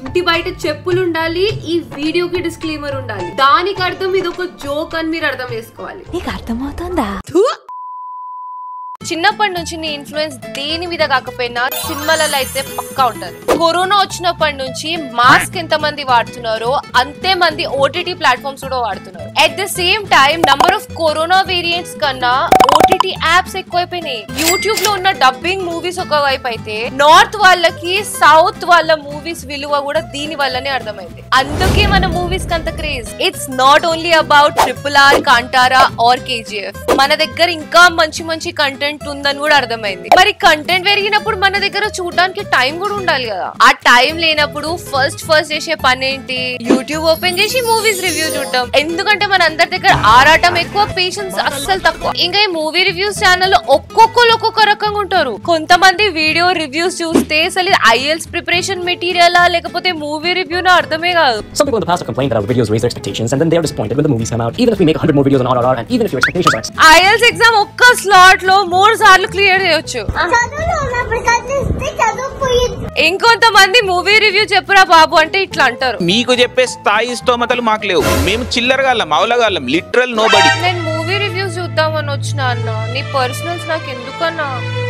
ఇంటి బయట చెప్పులు ఉండాలి ఈ వీడియోకి డిస్క్లైమర్ ఉండాలి దానికి అర్థం ఇది ఒక జోక్ అని మీరు అర్థం చేసుకోవాలి నీకు అర్థమవుతుందా చిన్నప్పటి నుంచి నీ ఇన్ఫ్లుయెన్స్ దేని మీద కాకపోయినా సినిమాలలో అయితే పక్కా ఉంటది కరోనా వచ్చినప్పటి నుంచి మాస్క్ ఎంత మంది వాడుతున్నారో అంతే మంది ఓటీటీ ప్లాట్ఫామ్స్ కూడా వాడుతున్నారు at the same time number of corona variants కన్నా ఓటీటీ యాప్స్ ఎక్కువైపోయినాయి యూట్యూబ్ లో ఉన్న డబ్బింగ్ మూవీస్ ఒక వైపు అయితే నార్త్ వాళ్ళకి సౌత్ వాళ్ళ మూవీస్ విలువ కూడా దీని వల్లనే అర్థమైంది అందుకే మన మూవీస్ అంత craze it's not only about triple R Kantara or KGF మన దగ్గర ఇంకా మంచి మంచి కంటెంట్ ఉందని కూడా అర్థమైంది మరి కంటెంట్ పెరిగినప్పుడు మన దగ్గర చూడడానికి టైం కూడా ఉండాలి కదా ఆ టైం లేనప్పుడు ఫస్ట్ ఫస్ట్ చేసే పని ఏంటి యూట్యూబ్ ఓపెన్ చేసి మూవీస్ రివ్యూ చూడటం ఎందుకంటే మన అందరి దగ్గర ఆరాటం ఎక్కువ పేషెన్స్ అస్సలు తక్కువ ఇంకా ఈ మూవీ రివ్యూస్ ఛానల్ ఒక్కొక్కరు ఒక్కొక్క రకంగా ఉంటారు కొంతమంది వీడియో రివ్యూస్ చూస్తే అసలు ఐఎల్స్ ప్రిపరేషన్ మెటీరియలా లేకపోతే మూవీ రివ్యూనా అర్థమే కాదు Some people in the past have complained that our videos raise their expectations and then they are disappointed when the movies come out. Even if we make 100 more videos on RRR and even if your expectations are IELTS exam ఒక్క slot లో మూడు సార్లు clear చేయొచ్చు చదువులో ఉన్నప్పుడు చదివిస్తే చదువుపోయింది ఇంకొంతమంది movie review చెప్పురా బాబు అంటే ఇట్లా అంటారు మీకు చెప్పే స్థాయి స్తోమతలు మాకు లేవు మేము చిల్లరగాళ్ళం మౌలగాళ్ళం లిటరల్ నో బడి నేను మూవీ రివ్యూస్ చూద్దామని వచ్చిన అన్న నీ పర్సనల్స్ నాకు ఎందుకన్నా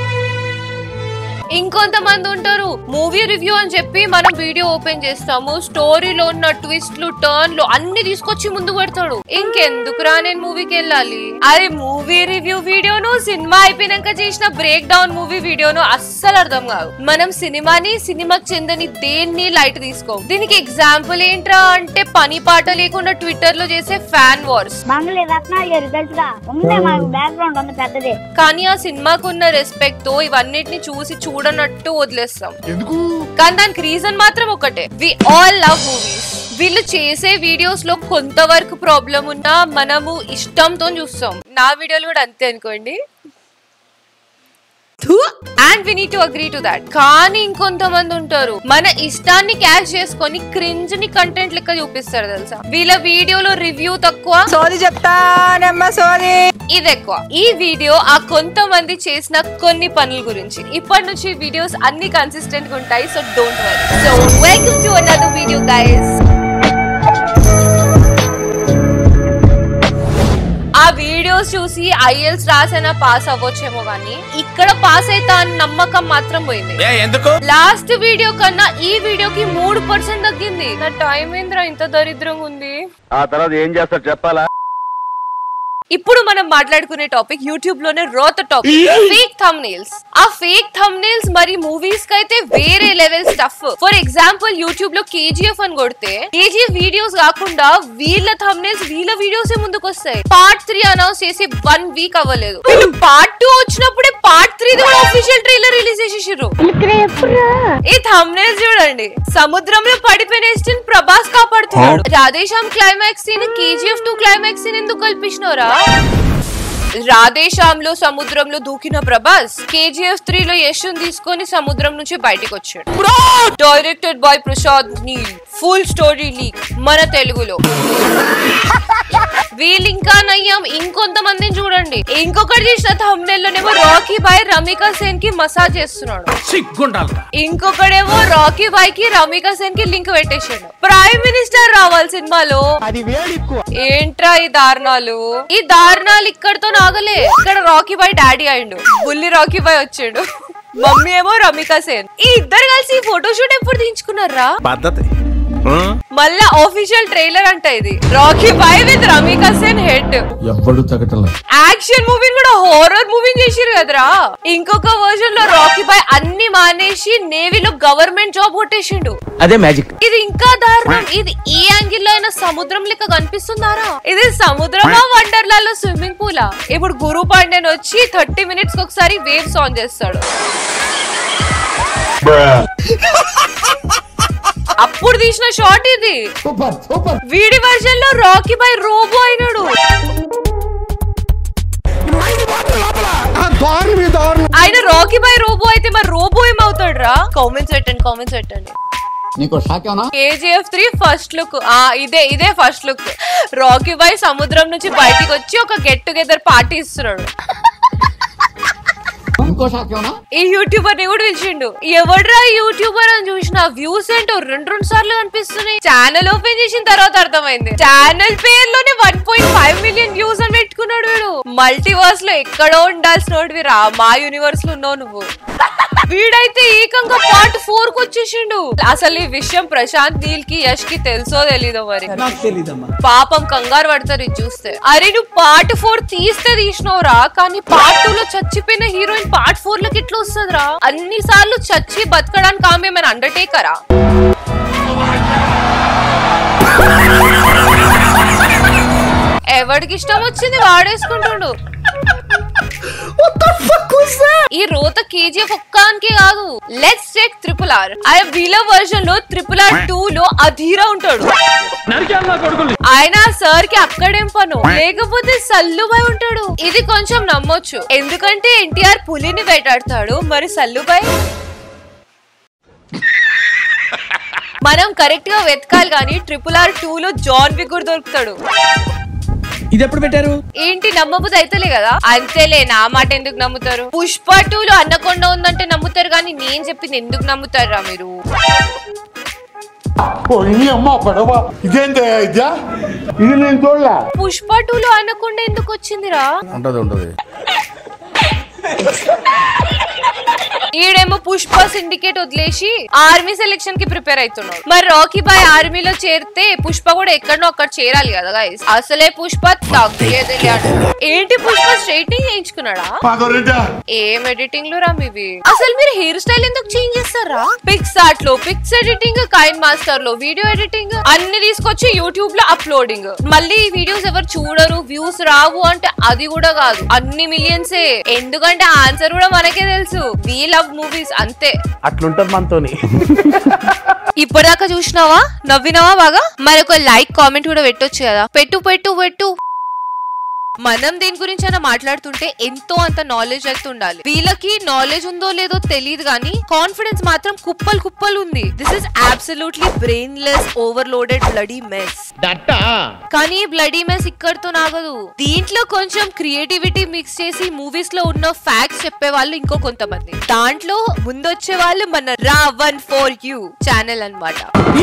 ఇంకొంతమంది ఉంటారు మూవీ రివ్యూ అని చెప్పి మనం వీడియో ఓపెన్ చేస్తాము స్టోరీలో ఉన్న ట్విస్ట్లు టర్న్లు అన్ని తీసుకొచ్చి ముందు పెడతాడు ఇంకెందుకురా నేను మూవీకి వెళ్ళాలి అది మూవీ రివ్యూ వీడియోను సినిమా అయిపోయినాక చేసిన బ్రేక్ డౌన్ మూవీ వీడియోను అస్సలు అర్థం కాదు మనం సినిమాని సినిమాకి చెందని దేన్ని లైట్ తీసుకో దీనికి ఎగ్జాంపుల్ ఏంట్రా అంటే పని పాట లేకుండా ట్విట్టర్ లో చేసే ఫ్యాన్ వార్స్ మంగళి రత్నాలు గారు తెలుసుగా ఉంది మాకు బ్యాక్గ్రౌండ్ ఉంది పెద్దది కానీ ఆ సినిమాకు ఉన్న రెస్పెక్ట్ తో ఇవన్నిటిని చూసి చూడనట్టు వదిలేస్తాం కానీ దానికి రీజన్ మాత్రం ఒకటే వి ఆల్ లవ్ మూవీస్ వీళ్ళు చేసే వీడియోస్ లో కొంతవరకు ప్రాబ్లం ఉన్నా మనము ఇష్టంతో చూస్తాం నా వీడియోలు కూడా అంతే అనుకోండి and we need to agree to that కానీ ఇంకొంతమంది ఉంటారు మన ఇష్టాన్ని క్యాష్ చేసుకొని క్రింజ్ ని కంటెంట్ లెక్క చూపిస్తారు తెలుసా వీళ్ళ వీడియోలో రివ్యూ తక్కువ సోది చెప్తానమ్మ సోది ఇది ఎక్కువ ఈ వీడియో ఆ కొంతమంది చేసిన కొన్ని పనుల గురించి ఇప్పటి నుంచి వీడియోస్ అన్ని కన్సిస్టెంట్ గా ఉంటాయి so don't worry so welcome to another video guys ఆ వీడియోస్ చూసి ఐఎల్స్ రాసైనా పాస్ అవ్వచ్చేమో కానీ ఇక్కడ పాస్ అవుతా అని నమ్మకం మాత్రం పోయింది ఎందుకు లాస్ట్ వీడియో కన్నా ఈ వీడియోకి మూడు పర్సెంట్ తగ్గింది నా టైం ఏంద్రా ఇంత దరిద్రంగా ఉంది ఆ తర్వాత ఏం చేస్తారు చెప్పాలా ఇప్పుడు మనం మాట్లాడుకునే టాపిక్ యూట్యూబ్ లోనే రోత టాపిక్ ఫేక్ థంబ్నెయిల్స్ ఆ ఫేక్ థంబ్నెయిల్స్ మరి మూవీస్ కి అయితే వేరే level stuff for example YouTube లో కేజీఎఫ్ అని కొడితే కేజీఎఫ్ వీడియోస్ కాకుండా వీళ్ళ థంబ్నెయిల్స్ వీళ్ళ వీడియోస్ ముందుకు వస్తాయి పార్ట్ త్రీ అనౌన్స్ చేసి వన్ వీక్ అవ్వలేదు వీళ్ళు పార్ట్ టూ వచ్చినప్పుడే పార్ట్ త్రీ కూడా అఫీషియల్ ట్రైలర్ రిలీజ్ చేసేసారు ఈ థంబ్నెయిల్స్ చూడండి సముద్రంలో పడిపోయిన ఎస్టిన్ ప్రభాస్ కాపాడుతున్నాడు Radhe Shyam climax scene KGF two climax scene ఎందుకు కల్పించినవరా రాధేశ్యామ్ లో సముద్రంలో దూకిన ప్రభాస్ కేజీఎఫ్ త్రీ లో యశుని తీసుకొని సముద్రం నుంచి బయటకు వచ్చాడు directed by Prasad Neel full story leak మన తెలుగులో వీళ్ళు ఇంకా నయ్యం ఇంకొంతమందిని చూడండి ఇంకొకటి చేసిన thumbnail లోనేమో రాకీ బాయ్ రమికా సేన్ కి మసాజ్ చేస్తున్నాడు ఇంకొకడేమో రాకీ బాయ్ కి రమికా సేన్ కి లింక్ పెట్టేసాడు ప్రైమ్ మినిస్టర్ రావాలి సినిమాలో ఏంట్రా ఈ దారుణాలు ఈ దారుణాలు ఇక్కడతో నాగలే ఇక్కడ రాకీ బాయ్ డాడీ అయిండు బుల్లి రాకీ బాయ్ వచ్చాడు మమ్మీ ఏమో రమికా సేన్ ఈ ఇద్దరు కలిసి ఫోటోషూట్ ఎప్పుడు తీయించుకున్నారా పద్ధతి మళ్ళా ఆఫీషియల్ ట్రైలర్ అంట ఇది Rocky Bhai with Ramika Sen head ఎవ్వడు తగ్గటంలా యాక్షన్ మూవీ కూడా హారర్ మూవీ చేసిరు కదరా ఇంకొక వర్జన్ లో రాకీ బాయ్ అన్ని మానేసి నేవీలో గవర్నమెంట్ జాబ్ కొట్టేసిండు అదే మ్యాజిక్ ఇది ఇంకా దారుణం ఇది ఈ యాంగిల్ లో అయినా సముద్రం లెక్క కనిపిస్తుందారా ఇది సముద్రమా వండర్లాలో స్విమ్మింగ్ పూలా ఇప్పుడు గురు పాండ్యన్ వచ్చి థర్టీ మినిట్స్ ఒకసారి వేవ్స్ ఆన్ చేస్తాడు అప్పుడు తీసిన షాట్ ఇది వీడి వర్షన్ లో రాకీ బాయ్ రోబో అయినాడు ఆయన రాకీ బాయ్ రోబో అయితే మరి రోబో ఏమవుతాడు రా కామెంట్స్ పెట్టండి కామెంట్స్ పెట్టండి నీకు షాక్ ఏమన్నా కేజీఎఫ్ త్రీ ఫస్ట్ లుక్ ఆ ఇదే ఇదే ఫస్ట్ లుక్ రాకీ బాయ్ సముద్రం నుంచి బయటికి వచ్చి ఒక గెట్ టుగెదర్ పార్టీ ఇస్తున్నాడు ఇంకో షాక్ ఏమన్నా ఈ యూట్యూబర్ ని కూడా పిలిచిండు ఎవడ్రా ఈ యూట్యూబర్ అని చూసిన వ్యూస్ ఏంటో రెండు రెండు సార్లు కనిపిస్తున్నాయి ఛానల్ ఓపెన్ చేసిన తర్వాత అర్థమైంది ఛానల్ పేరులోనే one point five million views అని పెట్టుకున్నాడు వీడు మల్టీవర్స్ లో ఎక్కడో ఉండాల్సిన రా మా యూనివర్స్ లో ఉన్నావు నువ్వు వీడైతే ఏకంగా పార్ట్ ఫోర్ కు వచ్చేసిండు అసలు ఈ విషయం ప్రశాంత్ నీల్ కి యష్ కి తెలుసో తెలీదో మరి పాపం కంగారు పడతారు ఇది చూస్తే అరే నువ్వు పార్ట్ ఫోర్ తీస్తే తీసినవురా కానీ పార్ట్ టూ లో చచ్చిపోయిన హీరోయిన్ పార్ట్ ఫోర్ లోకి ఎట్లా వస్తుందిరా అన్ని సార్లు చచ్చి బతకడానికి ఆమె ఏమైనా అండర్టేకరా ఎవడికి ఇష్టం వచ్చింది వాడేసుకుంటుండు ఈ రోత కేజీఎఫ్ ఒక్కానికి కాదు లెట్స్ చెక్ ట్రిపుల్ ఆర్ ఆయన వీల వర్షన్ లో ట్రిపుల్ ఆర్ టూ లో అధీరా ఉంటాడు ఆయన సార్ కి అక్కడేం పను లేకపోతే సల్లుబాయ్ ఉంటాడు ఇది కొంచెం నమ్మొచ్చు ఎందుకంటే ఎన్టీఆర్ పులిని వేటాడతాడు మరి సల్లుబాయ్ మనం కరెక్ట్ గా వెతకాలి కానీ ట్రిపుల్ ఆర్ టూ లో జాన్ విగుర్ దొరుకుతాడు ఇది ఎప్పుడు పెట్టారు ఏంటి నమ్మబుద్ధి అయితేలే కదా అంతేలే నా మాట ఎందుకు నమ్ముతారు పుష్ప టూ లో అన్నకొండ ఉందంటే నమ్ముతారు కానీ నేను చెప్పింది ఎందుకు నమ్ముతారా మీరు అమ్మ పడవ ఇదేంటి ఇదా ఇది నేను చూడలే పుష్ప టూ లో అన్నకొండ ఎందుకు వచ్చిందిరా ఉంటది ఉంటది ఈడేమో పుష్ప సిండికేట్ వదిలేసి ఆర్మీ సెలెక్షన్ కి ప్రిపేర్ అవుతున్నాడు మరి రాకీ బాయ్ ఆర్మీలో చేరితే పుష్ప కూడా ఎక్కడనో అక్కడ చేరాలి కదా guys. అసలే పుష్ప తగ్గేది అంటాడు. ఏంటి పుష్ప స్ట్రైట్నింగ్ చేయించుకున్నాడా ఏం ఎడిటింగ్ లో రా మీవి అసలు మీరు హెయిర్ స్టైల్ ఎందుకు చేంజ్ చేస్తారా పిక్స్ ఆర్ట్ లో పిక్స్ ఎడిటింగ్ కైన్ మాస్టర్ లో వీడియో ఎడిటింగ్ అన్ని తీసుకొచ్చి యూట్యూబ్ లో అప్లోడింగ్ మళ్ళీ ఈ వీడియోస్ ఎవరు చూడరు వ్యూస్ రావు అంటే అది కూడా కాదు అన్ని మిలియన్సే ఎందుకంటే ఆన్సర్ కూడా మనకే తెలుసు వీ లవ్ మూవీస్ అంతే అట్లుంటది మనతోని ఇప్పటిదాకా చూసినావా నవ్వినావా బాగా మరి ఒక లైక్ కామెంట్ కూడా పెట్టొచ్చు కదా పెట్టు పెట్టు పెట్టు మనం దీని గురించి అయినా మాట్లాడుతుంటే ఎంతో అంత నాలెడ్జ్ అయితే ఉండాలి వీళ్ళకి నాలెడ్జ్ ఉందో లేదో తెలియదు కానీ కాన్ఫిడెన్స్ మాత్రం కుప్పలు కుప్పలు ఉంది this is absolutely brainless overloaded bloody mess కానీ బ్లడీ మెస్ ఇక్కడితో నాగదు దీంట్లో కొంచెం క్రియేటివిటీ మిక్స్ చేసి మూవీస్ లో ఉన్న ఫ్యాక్ట్స్ చెప్పే వాళ్ళు ఇంకో కొంతమంది దాంట్లో ముందొచ్చే వాళ్ళు మన రా వన్ ఫోర్ యూ ఛానల్ అన్నమాట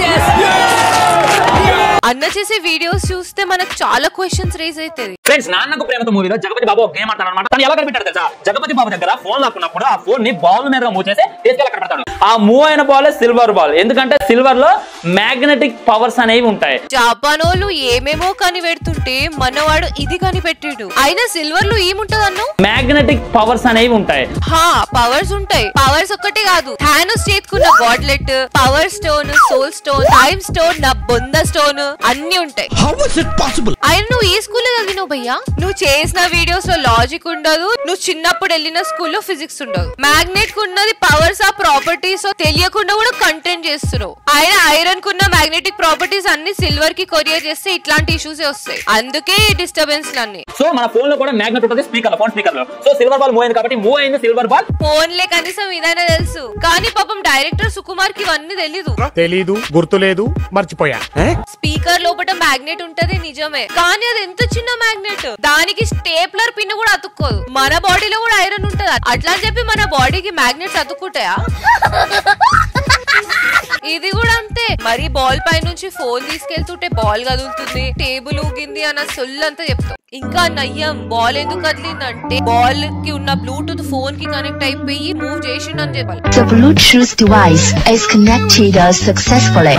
అన్న చేసే వీడియోస్ చూస్తే మనకు చాలా క్వశ్చన్స్ రేజ్ అవుతుంది ఫ్రెండ్స్ నాన్నకు ప్రేమతో మూవీలో జగపతి బాబు ఒక గేమ్ ఆడతాడు అనమాట తను ఎలా కనిపెట్టాడు తెలుసా జగపతి బాబు దగ్గర ఫోన్ లాక్కున్నప్పుడు ఆ ఫోన్ ని బాల్ మీద మూవ్ చేసి తీసుకెళ్ళి అక్కడ పెడతాడు ఆ మూవ్ అయిన బాల్ సిల్వర్ బాల్ ఎందుకంటే సిల్వర్ లో మ్యాగ్నెటిక్ పవర్స్ అనేవి ఉంటాయి జాపానోళ్ళు ఏమేమో కనిపెడుతుంటే మనవాడు ఇది కనిపెట్టాడు అయినా సిల్వర్ లో ఏముంటది అన్ను మ్యాగ్నెటిక్ పవర్స్ అనేవి ఉంటాయి హా పవర్స్ ఉంటాయి పవర్స్ ఒక్కటే కాదు థానోస్ చేతుకున్న gauntlet power stone soul stone time stone నా బొంద స్టోన్ అన్ని ఉంటాయి ఆయన నువ్వు ఏ స్కూల్లో చదివినావు భయ్యా నువ్వు చేసిన వీడియోస్ లో లాజిక్ ఉండదు నువ్వు చిన్నప్పుడు వెళ్ళిన స్కూల్లో ఫిజిక్స్ ఉండదు మ్యాగ్నెట్ ఉన్నది పవర్స్ ఆ ప్రాపర్టీస్ తెలియకుండా కూడా కంటెంట్ చేస్తున్నావు ఆయన ఐరన్ కున్న మ్యాగ్నెటిక్ ప్రాపర్టీస్ అన్ని సిల్వర్ కి కొరియర్ చేస్తే ఇట్లాంటి ఇష్యూస్ వస్తాయి అందుకే ఈ డిస్టర్బెన్స్ అన్ని సో మన ఫోన్ లో కూడా మ్యాగ్నెట్ ఉంటుంది స్పీకర్ లో ఫోన్ స్పీకర్ లో సో సిల్వర్ బాల్ మూవ్ అయింది కాబట్టి మూవ్ అయింది సిల్వర్ బాల్ ఫోన్లే కనీసం ఇదైనా తెలుసు కానీ పాపం డైరెక్టర్ సుకుమార్ కి ఇవన్నీ తెలీదు తెలీదు గుర్తులేదు మర్చిపోయా స్పీకర్ లోపల మ్యాగ్నెట్ ఉంటది నిజమే కానీ అది ఎంత చిన్న మ్యాగ్నెట్ దానికి స్టేప్లర్ పిన్ కూడా అతుక్కోదు మన బాడీలో కూడా ఐరన్ ఉంటది అట్లా అని చెప్పి మన బాడీకి మ్యాగ్నెట్స్ అతుక్కుంటాయా ఇది కూడా అంతే మరి బాల్ పై నుంచి ఫోన్ తీసుకెళ్తుంటే బాల్ కదులుతుంది టేబుల్ ఊగింది అన్న సొల్లు అంతా చెప్తాం ఇంకా నయ్యం బాల్ ఎందుకు కదిలిందంటే బాల్ కి ఉన్న బ్లూటూత్ ఫోన్ కి కనెక్ట్ అయిపోయి మూవ్ చేసిండని చెప్పాలి The Bluetooth device is connected successfully.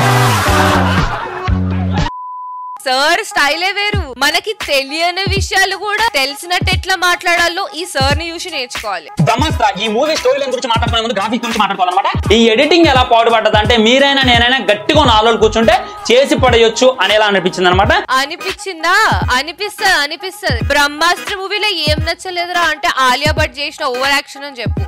Sir స్టైలే వేరు మనకి తెలియని విషయాలు కూడా తెలిసినట్టు ఎట్లా మాట్లాడాలో ఈ సార్ ని చూసి నేర్చుకోవాలి బ్రహ్మాస్త్ర ఈ మూవీ స్టోరీ గురించి మాట్లాడుకునే ముందు గ్రాఫిక్స్ గురించి మాట్లాడుకోవాలన్నమాట ఈ ఎడిటింగ్ ఎలా పాడుపడ్డది అంటే మీరైనా నేనైనా గట్టిగా నాలుగు కూర్చుంటే చేసి పడేయొచ్చు అనేలా అనిపించింది అనమాట అనిపించిందా అనిపిస్తది అనిపిస్తది బ్రహ్మాస్త్ర మూవీలో ఏం నచ్చలేదురా అంటే ఆలియా భట్ చేసిన ఓవర్ యాక్షన్ అని చెప్పు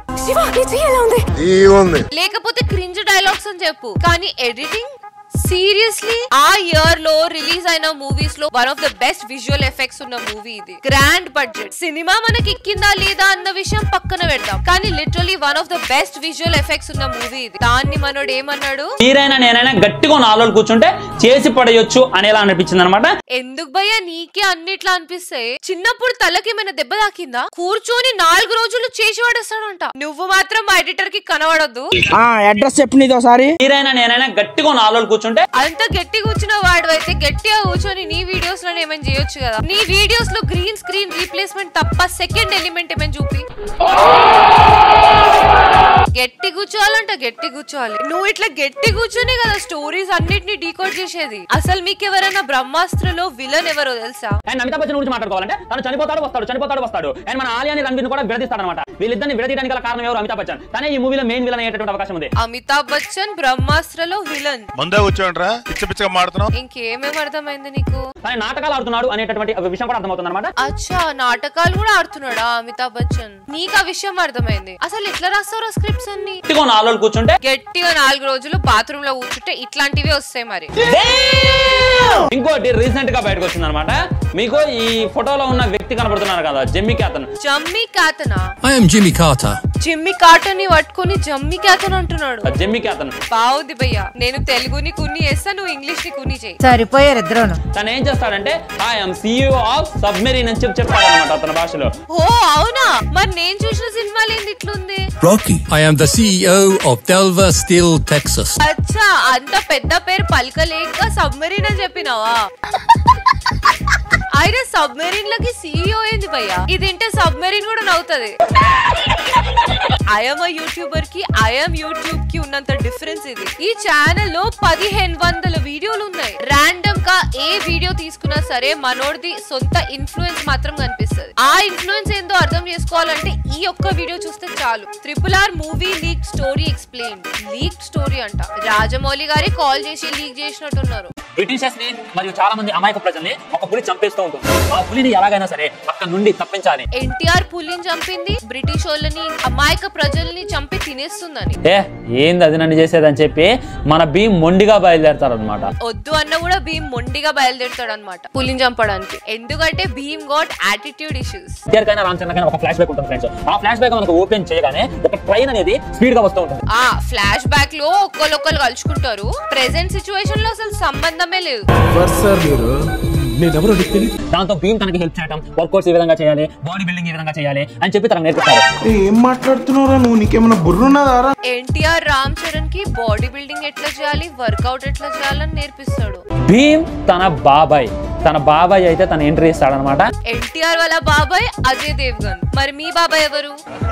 లేకపోతే క్రింజ్ డైలాగ్స్ అని చెప్పు కానీ ఎడిటింగ్ సీరియస్లీ ఆ ఇయర్ లో రిలీజ్ అయిన మూవీస్ లో one of the best visual effects ఉన్న మూవీ ఇది గ్రాండ్ బడ్జెట్ సినిమా మనకి ఎక్కిందా లేదా అన్న విషయం పక్కన పెడతాం కానీ literally one of the best visual effects ఉన్న మూవీ ఇది దాన్ని మనోడు ఏమన్నాడు మీరైనా నేనైనా గట్టిగా నాలుగు కూర్చుంటే చేసి పడేయొచ్చు అనేలా అనిపించింది అనమాట ఎందుకు భయ్యా నీకే అన్నిట్లా అనిపిస్తాయి చిన్నప్పుడు తలకి ఏమైనా దెబ్బ తాకిందా కూర్చొని నాలుగు రోజులు చేసి పడేస్తాడంట నువ్వు మాత్రం మా ఎడిటర్ కి కనబడొద్దు అడ్రస్ చెప్పు నీది ఒకసారి మీరైనా నేనైనా గట్టిగా నాలుగు కూర్చుంటే అంత గట్టి కూర్చున్న వాడు అయితే గట్టిగా కూర్చొని నీ వీడియోస్ లో ఏమైనా చేయొచ్చు కదా నీ వీడియోస్ లో గ్రీన్ స్క్రీన్ రీప్లేస్మెంట్ తప్ప సెకండ్ ఎలిమెంట్ ఏమైనా చూపి గట్టి కూర్చోవాలంట గట్టి కూర్చోవాలి నువ్వు ఇట్లా గట్టి కూర్చొనే కదా స్టోరీస్ అన్నిటిని డీకోడ్ చేసేది అసలు మీకు ఎవరైనా బ్రహ్మాస్త్రలో విలన్ ఎవరో తెలుసా అండ్ అమితాబ్ బచ్చన్ గురించి మాట్లాడుకోవాలంటే తను చనిపోతాడు వస్తాడు చనిపోతాడు వస్తాడు అండ్ మన ఆలియాని రణబీర్ కూడా విడదీస్తాడు అనమాట వీళ్ళిద్దరిని విడదీయడానికి గల కారణం ఎవరు అమితాబ్ బచ్చన్ తనే ఈ మూవీలో మెయిన్ విలన్ అయ్యేటువంటి అవకాశం ఉంది అమితాబ్ బచ్చన్ బ్రహ్మాస్త్రలో విలన్ ముందే కూర్చోండ్రా పిచ్చ పిచ్చగా మాడుతున్నావు ఇంకేమేం అర్థమైంది నీకు కానీ నాటకాలు ఆడుతున్నాడు అనేటటువంటి విషయం కూడా అర్థమవుతుంది అనమాట అచ్చా నాటకాలు కూడా ఆడుతున్నాడా అమితాబ్ బచ్చన్ నీకు ఆ విషయం అర్థమైంది అసలు ఎట్లా రాస్తారా స్క్రిప్ట్స్ అన్ని గట్టిగా నాలుగు కూర్చుంటే గట్టిగా నాలుగు రోజులు బాత్రూమ్ లో కూర్చుంటే ఇట్లాంటివి వస్తాయి మరి ఇంకోటి రీసెంట్ గా బయటకు వచ్చింది అనమాట మీకు ఈ ఫోటోలో ఉన్న వ్యక్తి కనబడుతున్నారు కదా జమ్మికి అతను Jimmy Carter I am Jimmy Carter. Jimmy Carter ని పట్టుకొని జమ్మి కాతన్ అంటున్నాడు జమ్మికి అతను బాగుంది భయ్య నేను తెలుగుని కున్ని చేస్తా నువ్వు ఇంగ్లీష్ ని కున్ని చేయి సరిపోయారు ఇద్దరును తను ఏం చేస్తాడంటే ఐఎమ్ సిఇఓ ఆఫ్ సబ్మెరీన్ అని చెప్పి చెప్తాడు అనమాట అతని భాషలో ఓ అవునా మరి నేను చూసిన సినిమాలు ఏంది ఇట్లుంది Rocky. I am the CEO of Delver Steel, Texas. అచ్చా అంత పెద్ద పేరు పలకలేక సబ్మెరీన్ అని చెప్పినావా ఆయన సబ్మెరీన్ లకి సీఈఓ ఏంది భయ్యా ఇది వింటే సబ్మెరీన్ కూడా నవ్వుతుంది ఐఎమ్ యూట్యూబర్ కి ఐఎమ్ యూట్యూబ్ కి ఉన్నంత డిఫరెన్స్ ఇది ఈ ఛానల్ లో పదిహేను వందల వీడియోలు ఉన్నాయి ర్యాండమ్ గా ఏ వీడియో తీసుకున్నా సరే మనోడిది సొంత ఇన్ఫ్లుయెన్స్ మాత్రం కనిపిస్తుంది ఆ ఇన్ఫ్లుయెన్స్ ఏందో అర్థం చేసుకోవాలంటే ఈ ఒక్క వీడియో చూస్తే చాలు triple R movie leak story explain leak story అంట రాజమౌళి గారి కాల్ చేసి లీక్ చేసినట్టున్నారు బ్రిటిషర్స్ ని మరియు చాలా మంది అమాయక ప్రజల్ని ఒక పులి చంపేస్తూ ఉంటుంది ఆ పులిని ఎలాగైనా సరే అక్కడ నుండి తప్పించాలి ఎన్టీఆర్ పులిని చంపింది బ్రిటిష్ వాళ్ళని అమాయక ప్రజల్ని చంపి తినేస్తుందని ఏ ఏంది అది నన్ను చేసేదని చెప్పి మన భీమ్ మొండిగా బయలుదేరతారు అనమాట వద్దు అన్న కూడా భీమ్ మొండిగా బయలుదేరుతాడు అనమాట పులిని చంపడానికి ఎందుకంటే భీమ్ గాట్ యాటిట్యూడ్ ఇష్యూస్ కైనా రామచంద్రకైనా ఒక ఫ్లాష్ బ్యాక్ ఉంటుంది ఫ్రెండ్స్ ఆ ఫ్లాష్ బ్యాక్ మనకు ఓపెన్ చేయగానే ఒక ట్రైన్ అనేది స్పీడ్ గా వస్తూ ఉంటుంది ఆ ఫ్లాష్ బ్యాక్ లో ఒక్కరు కలుసుకుంటారు ప్రెసెంట్ సిచ్యువేషన్ లో అసలు సంబంధమే లేదు దాంతో భీమ్ తనకి హెల్ప్ చేయడం వర్కౌట్స్ ఈ విధంగా చేయాలి బాడీ బిల్డింగ్ ఈ విధంగా చేయాలి అని చెప్పి తనకు నేర్పిస్తారు ఏం మాట్లాడుతున్నావురా నువ్వు నీకేమైనా బుర్రున్నదారా ఎన్టీఆర్ రామ్ చరణ్ కి బాడీ బిల్డింగ్ ఎట్లా చేయాలి వర్కౌట్ ఎట్లా చేయాలని నేర్పిస్తాడు భీమ్ తన బాబాయ్ తన బాబాయ్ అయితే తన ఎంట్రీ ఇస్తాడనమాట ఎన్టీఆర్ వాళ్ళ బాబాయ్ అజయ్ దేవ్గన్ మరి మీ బాబాయ్ ఎవరు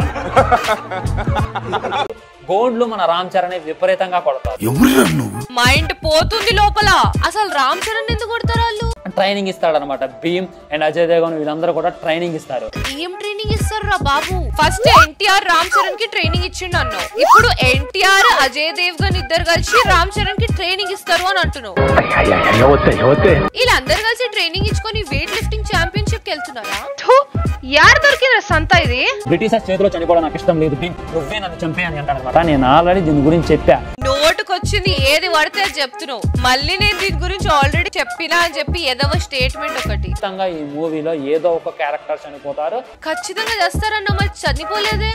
గోల్డ్లు మన రామ్ చరణ్ విపరీతంగా కొడతారు ఎవరురా నువ్వు మైండ్ పోతుంది లోపల అసలు రామ్ చరణ్ ఎందుకు కొడతారు వాళ్ళు ట్రైనింగ్ ఇస్తాడనమాట భీమ్ అండ్ అజయ్ దేవగన్ వీళ్ళందరూ కూడా ట్రైనింగ్ ఇస్తారు ఏం ట్రైనింగ్ ఇస్తారు రా బాబు ఫస్ట్ ఎన్టీఆర్ రామ్ చరణ్ కి ట్రైనింగ్ ఇచ్చిండు అన్నావు ఇప్పుడు ఎన్టీఆర్ అజయ్ దేవ్గన్ ఇద్దరు కలిసి రామ్ చరణ్ కి ట్రైనింగ్ ఇస్తారు అని అంటున్నావు వీళ్ళందరూ కలిసి ట్రైనింగ్ ఇచ్చుకొని వెయిట్ లిఫ్టింగ్ ఛాంపియన్షిప్ కి వెళ్తున్నారా థూ, యార్ దొరికిందిరా సంత ఇది బ్రిటిషర్స్ చేతిలో చనిపోవడం నాకు ఇష్టం లేదు భీమ్ నువ్వే నన్ను చంపే అని అంటాడనమాట నేను ఆల్రెడీ దీని గురించి చెప్పా నోటుకొచ్చింది ఏది పడితే అది చెప్తున్నావు మళ్ళీ నేను దీని గురించి ఆల్రెడీ చెప్పినా అని చెప్పి ఏదో స్టేట్మెంట్ ఒకటి ఖచ్చితంగా ఈ మూవీలో ఏదో ఒక క్యారెక్టర్ చనిపోతారు ఖచ్చితంగా చేస్తారన్న మరి చనిపోలేదే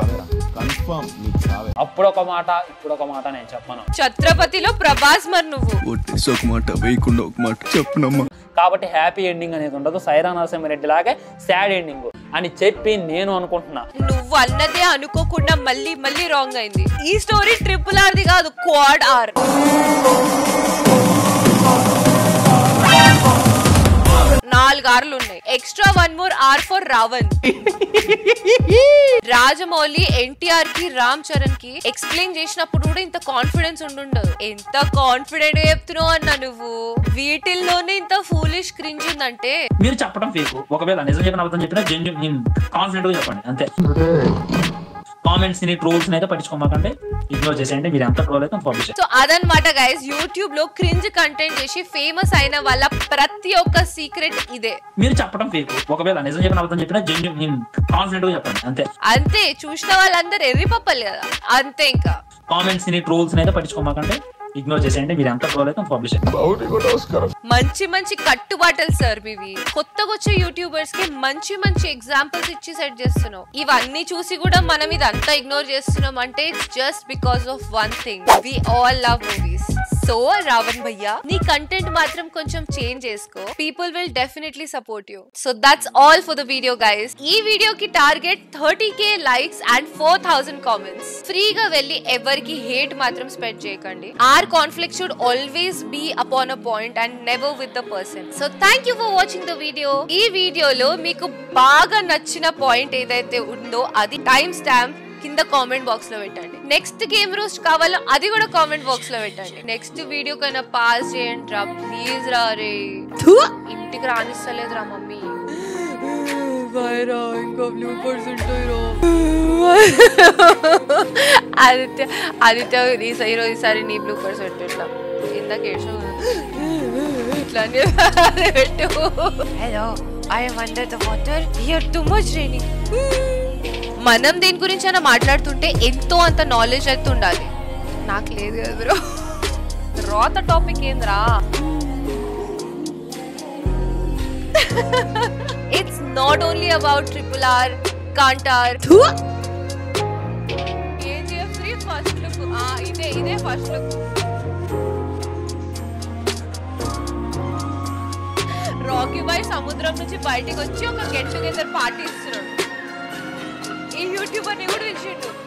అప్పుడు ఒక మాట ఇప్పుడు ఒక మాట నేను చెప్పను ఛత్రపతిలో ప్రభాస్ మరి నువ్వు ఒట్టేసి ఒక మాట వేయకుండా ఒక మాట చెప్పనమ్మా కాబట్టి హ్యాపీ ఎండింగ్ అనేది ఉండదు సైరా నరసింహారెడ్డి లాగే సాడ్ ఎండింగ్ అని చెప్పి నేను అనుకుంటున్నా నువ్వు అన్నదే అనుకోకుండా మళ్ళీ మళ్ళీ రాంగ్ అయింది ఈ స్టోరీ ట్రిపుల్ ఆర్ది కాదు క్వాడ్ ఆర్ నాలుగు ఆర్లు ఉన్నాయి extra one more R for Ravan Rajamouli NTR కి రామ్ చరణ్ కి ఎక్స్ప్లెయిన్ చేసినప్పుడు కూడా ఇంత కాన్ఫిడెన్స్ ఉండుండదు ఎంత కాన్ఫిడెంట్ చెప్తున్నావు అన్న నువ్వు వీటిల్లోనే ఇంత ఫూలిష్ క్రింజ్ ఉందంటే మీరు చెప్పడం ఫేక్ ఒకవేళ నిజం చెప్పిన అబద్ధం చెప్పినా జెన్యున్ కాన్ఫిడెంట్ గా చెప్పండి అంతే కామెంట్స్ ని ట్రోల్స్ అయితే పట్టించుకోమాకంటే ఇగ్నోర్ చేసేయండి మీరు ఎంత ట్రోల్ అయితే పబ్లిష్ సో అదనమాట గైస్ యూట్యూబ్ లో క్రింజ్ కంటెంట్ చేసి ఫేమస్ అయిన వాళ్ళ ప్రతి ఒక్క సీక్రెట్ ఇదే మీరు చెప్పడం ఫేక్ ఒకవేళ నిజం చెప్పిన అబద్ధం చెప్పినా జెన్యున్ కాన్ఫిడెంట్ గా చెప్పండి అంతే అంతే చూసిన వాళ్ళందరూ ఎర్రిపప్పలు కదా అంతే ఇంకా కామెంట్స్ ని ట్రోల్స్ అయితే పట్టించుకోమాకంటే ఇగ్నోర్ చేసేయండి మీరు ఎంత ట్రోల్ అయితే పబ్లిష్ మంచి మంచి కట్టుబాటలు సార్ మీవి కొత్తగా వచ్చే యూట్యూబర్స్ కి మంచి మంచి ఎగ్జాంపుల్స్ ఇచ్చి సెట్ చేస్తున్నావు ఇవన్నీ చూసి కూడా మనం ఇదంతా ఇగ్నోర్ చేస్తున్నాం అంటే just because of one thing we all love movies so Ravan భయ్యా నీ కంటెంట్ మాత్రం కొంచెం చేంజ్ చేసుకో people will definitely support you so that's all for the video guys ఈ వీడియోకి target thirty K likes and four thousand comments ఫ్రీగా వెళ్ళి ఎవరికి హేట్ మాత్రం స్ప్రెడ్ చేయకండి our conflict should always be upon a point and never with the person so thank you for watching the video ఈ వీడియోలో మీకు బాగా నచ్చిన పాయింట్ ఏదైతే ఉందో అది టైం స్టాంప్ కింద కామెంట్ బాక్స్ లో పెట్టండి నెక్స్ట్ గేమ్ రోస్ట్ కావాలో అది కూడా కామెంట్ బాక్స్ లో పెట్టండి నెక్స్ట్ వీడియో కన్నా పాస్ చేయండి రా ప్లీజ్ రా రే ఇంటికి రానిస్తలేదు రా మమ్మీ ఇంకా బ్లూపర్స్ ఆదిత్య ఆదిత్య ఈ రోజు ఈసారి నీ బ్లూపర్స్ పెట్టట్లా ఇందాక ఏడ్చు ఇట్లానే పెట్టు hello I'm under the water here too much raining మనం దేని గురించి అయినా మాట్లాడుతుంటే ఎంతో అంత నాలెడ్జ్ అయితే ఉండాలి నాకు లేదు కదా బ్రో తర్వాత టాపిక్ ఏంద్రా it's not only about triple R Kantara KGF first look ఇదే ఇదే ఫస్ట్ లుక్ రాకీ బాయ్ సముద్రం నుంచి బయటికి వచ్చి ఒక గెట్ టుగెదర్ పార్టీ ఇస్తున్నాడు ఈ యూట్యూబర్ ని కూడా పిలిచిండు